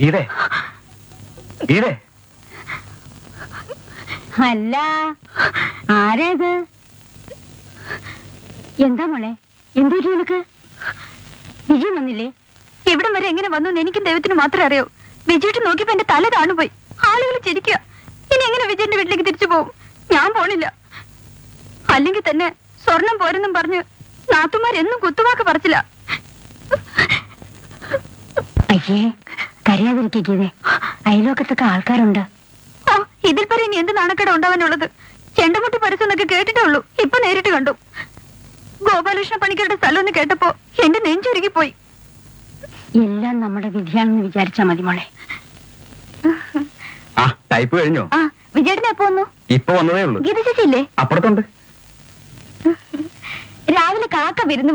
ഗീതേ ഗീതേ അല്ല ആരേത് എന്താ മോളെ എന്തു പറ്റി നിനക്ക് വിജയം വന്നില്ലേ ഇവിടം വരെ എങ്ങനെ വന്നു എന്ന് എനിക്കും ദൈവത്തിന് മാത്രമേ അറിയൂ വിജയിട്ട് നോക്കിയപ്പോ എന്റെ തല താണുപോയി ആളുകൾ ചിരിക്കുക ഇനി എങ്ങനെ വിജയന്റെ വീട്ടിലേക്ക് തിരിച്ചു പോകും ഞാൻ പോണില്ല അല്ലെങ്കിൽ തന്നെ സ്വർണം പോരെന്നും പറഞ്ഞ് നാത്തുമാരെന്നും കുത്തുവാക്ക് പറച്ചില്ല അയ്യേ കരയാതിരിക്കേ അയലോക്കത്തൊക്കെ ആൾക്കാരുണ്ട് ഓ ഇതിൽ പരം ഇനി എന്ത് നാണക്കേട് ഉണ്ടാവാനുള്ളത് ചെണ്ടമുട്ടി പരസ്യം എന്നൊക്കെ കേട്ടിട്ടേ ഉള്ളൂ ഇപ്പൊ നേരിട്ട് കണ്ടു ഗോപാലകൃഷ്ണ പണിക്കരുടെ സ്ഥലം എന്ന് കേട്ടപ്പോ എന്റെ നെഞ്ചുരുകി പോയി എല്ലാം നമ്മുടെ വിധിയാണെന്ന് വിചാരിച്ചാ മതി മോളെ ആ ടൈപ്പ് കഴിഞ്ഞോ ആ വിജയേട്ടനെ എപ്പോ വന്നു ഇപ്പൊ വന്നതേ ഉള്ളൂ ഗീത ചേച്ചി ഇല്ലേ അപ്പുറത്തുണ്ട് രാവിലെ കാക്ക വിരുന്ന്